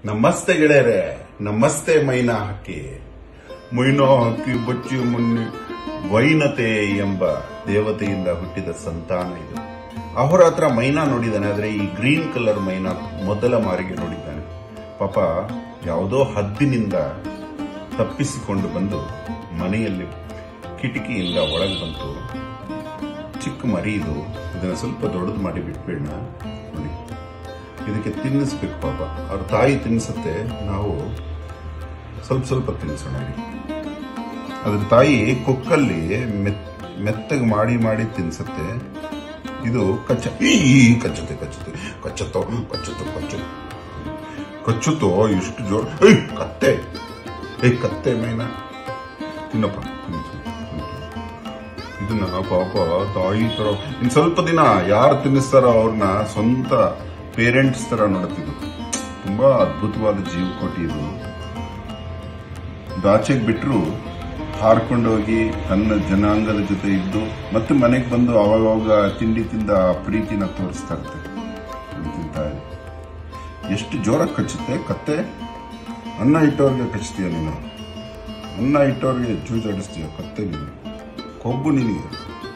ನಮಸ್ತೆ ಗೆಳೆಯರೆ ನಮಸ್ತೆ ಮೈನಾ ಹಕ್ಕಿ ಮೈನಾ ಹಕ್ಕಿ ಬಚ್ಚಿ ಮುನ್ನಿ ವೈನತೆ ಎಂಬ ದೇವತೆಯಿಂದ ಹುಟ್ಟಿದ ಸಂತಾನ ಇದು ಅಹೋರಾತ್ರ ಮೈನಾ ನೋಡಿದ್ದಾನೆ ಆದ್ರೆ ಈ ಗ್ರೀನ್ ಕಲರ್ ಮೈನಾ ಮೊದಲ ಮಾರಿಗೆ ನೋಡಿದ್ದಾನೆ ಪಾಪ ಯಾವುದೋ ಹದ್ದಿನಿಂದ ತಪ್ಪಿಸಿಕೊಂಡು ಬಂದು ಮನೆಯಲ್ಲಿ ಕಿಟಕಿಯಿಂದ ಒಳಗೆ ಬಂತು ಚಿಕ್ಕ ಮರಿ ಇದು ಇದನ್ನ ಸ್ವಲ್ಪ ದೊಡ್ಡದು ಮಾಡಿ ಬಿಟ್ಬೇಡ ನೋಡಿ ಇದಕ್ಕೆ ತಿನ್ನಿಸ್ಬೇಕು ಪಾಪ ಅವ್ರ ತಾಯಿ ತಿನ್ನಿಸುತ್ತೆ ನಾವು ಸ್ವಲ್ಪ ಸ್ವಲ್ಪ ತಿನ್ನಿಸೋಣ ಇಲ್ಲಿ. ಅದ್ರ ತಾಯಿ ಕೊಕ್ಕಲ್ಲಿ ಮೆತ್ ಮೆತ್ತಗೆ ಮಾಡಿ ಮಾಡಿ ತಿನ್ಸುತ್ತೆ ಇದು ಕಚ್ಚ ಈ ಕಚ್ಚುತ್ತೆ ಕಚ್ಚುತ್ತೆ ಕಚ್ಚುತ್ತೋ ಕಚ್ಚುತ್ತೋ ಕಚ್ಚು ಕಚ್ಚುತ್ತೋ ಎಷ್ಟು ಜೋರ್ ಏಯ್ ಕತ್ತೆ ಏಯ್ ಕತ್ತೆ ಮೈನಾ ತಿನ್ನಪ್ಪ ತಿನ್ನು, ತಿನ್ನು. ಇದನ್ನ ಪಾಪ ತಾಯಿ ತರ ಇನ್ ಸ್ವಲ್ಪ ದಿನ ಯಾರು ತಿನ್ನಿಸ್ತಾರೋ ಅವ್ರನ್ನ ಸ್ವಂತ ಪೇರೆಂಟ್ಸ್ ತರ ನೋಡುತ್ತಿದ್ದು ತುಂಬಾ ಅದ್ಭುತವಾದ ಜೀವಕೋಟಿ ಇದು ದಾಚೆಗೆ ಬಿಟ್ರು ಹಾರ್ಕೊಂಡೋಗಿ ತನ್ನ ಜನಾಂಗದ ಜೊತೆ ಇದ್ದು ಮತ್ತೆ ಮನೆಗೆ ಬಂದು ಅವಾಗವಾಗ ತಿಂಡಿ ತಿಂದ ಆ ಪ್ರೀತಿನ ತೋರಿಸ್ತಾ ಇರುತ್ತೆ ಅದು ತಿಂತಾ ಇದೆ. ಎಷ್ಟು ಜೋರಾಗಿ ಕಚ್ಚುತ್ತೆ ಕತ್ತೆ ಅನ್ನ ಇಟ್ಟವ್ರಿಗೆ ಕಚ್ತೀಯ ನೀನು ಅನ್ನ ಇಟ್ಟವ್ರಿಗೆ ಜೂಜಾಡಿಸ್ತೀಯ ಕತ್ತೆ ನೀನು ಕೊಬ್ಬು ನಿನಗೆ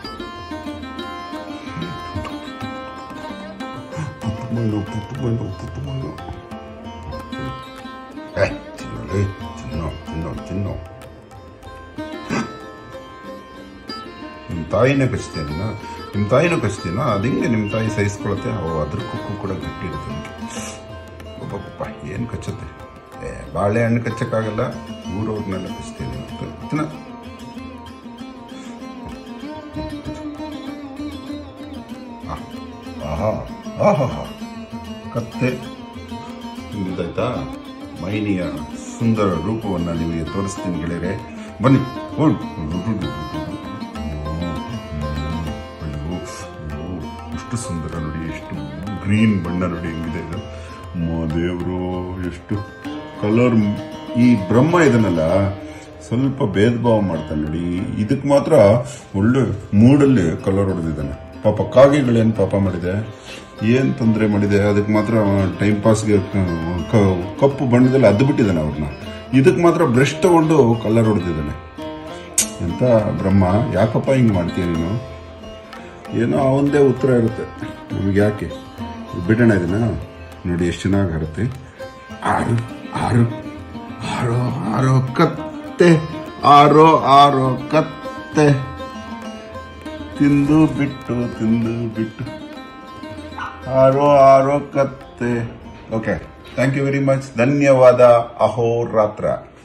ಪುಟ್ಟು ಮಣ್ಣು ಪುಟ್ಟು ಮಣ್ಣು ಪುಟ್ಟು ಮಣ್ಣು ಏ ಚಿನ್ನೋಳೆ ಚಿನ್ನೋ ಚಿನ್ನೋ ಚಿನ್ನೋ ನಿಮ್ಮ ತಾಯಿನೇ ಕಚ್ತೀಯ ನೀನು ನಿಮ್ಮ ತಾಯಿನೂ ಕಚ್ತೀನ ಅದು ಹಿಂಗೆ ನಿಮ್ಮ ತಾಯಿ ಸಹಿಸ್ಕೊಳತ್ತೆ ಅವು ಅದ್ರ ಕುಕ್ಕು ಕೂಡ ಗಟ್ಟಿ ಇರುತ್ತೆ ಒಬ್ಬಪ್ಪ ಏನು ಕಚ್ಚುತ್ತೆ ಏ ಬಾಳೆಹಣ್ಣು ಕಚ್ಚಕ್ಕಾಗಲ್ಲ ಊರವ್ರನ್ನೆಲ್ಲ ಕಚ್ತೀನಿ ತಿನ್ನ ಆಹಾ ಆಹಾ ಕತ್ತೆ ಗೊತ್ತಾಯ್ತಾ ಮೈನಿಯ ಸುಂದರ ರೂಪವನ್ನು ನಿಮಗೆ ತೋರಿಸ್ತೀನಿ ಗೆಳೆಯರೆ ಬನ್ನಿ ಹೋಗ್. ಅಯ್ಯೋ, ಅಯ್ಯೋ, ಎಷ್ಟು ಸುಂದರ ನೋಡಿ ಎಷ್ಟು ಗ್ರೀನ್ ಬಣ್ಣ ನೋಡಿ ಹೆಂಗಿದೆ ಇದು ದೇವರು ಎಷ್ಟು ಕಲರ್ ಈ ಬ್ರಹ್ಮ ಇದನ್ನಲ್ಲ ಸ್ವಲ್ಪ ಭೇದ ಭಾವ ಮಾಡ್ತಾನೆ ನೋಡಿ ಇದಕ್ಕೆ ಮಾತ್ರ ಒಳ್ಳೆ ಮೂಡಲ್ಲಿ ಕಲರ್ ಹೊಡೆದಿದ್ದಾನೆ ಪಾಪ ಕಾಗೆಗಳೇನು ಪಾಪ ಮಾಡಿದೆ ಏನ್ ತೊಂದರೆ ಮಾಡಿದೆ ಅದಕ್ಕೆ ಮಾತ್ರ ಟೈಮ್ ಪಾಸ್ಗೆ ಕಪ್ಪು ಬಣ್ಣದಲ್ಲಿ ಅದ್ದು ಬಿಟ್ಟಿದ್ದಾನೆ ಅವ್ರನ್ನ ಇದಕ್ಕೆ ಮಾತ್ರ ಬ್ರಷ್ ತಗೊಂಡು ಕಲರ್ ಹೊಡೆದಿದ್ದಾನೆ ಎಂತ ಬ್ರಹ್ಮ ಯಾಕಪ್ಪ ಹಿಂಗ್ ಮಾಡ್ತೀಯ ನೀನು ಏನೋ ಅವಂದೇ ಉತ್ತರ ಇರುತ್ತೆ ನಮಗೆ ಯಾಕೆ ಬಿಡೋಣ ಇದನ್ನ ನೋಡಿ ಎಷ್ಟು ಚೆನ್ನಾಗಿ ಹರುತ್ತೆ ಆರು ಆರು ಆರೋ ಆರೋ ಕತ್ತೆ ಆರೋ ಆರೋ ಕತ್ತೆ ತಿಂದು ಬಿಟ್ಟು ತಿಂದು ಬಿಟ್ಟು ಆರೋ ಆರೋ ಕತ್ತೆ okay thank you very much ಧನ್ಯವಾದ ಅಹೋರಾತ್ರ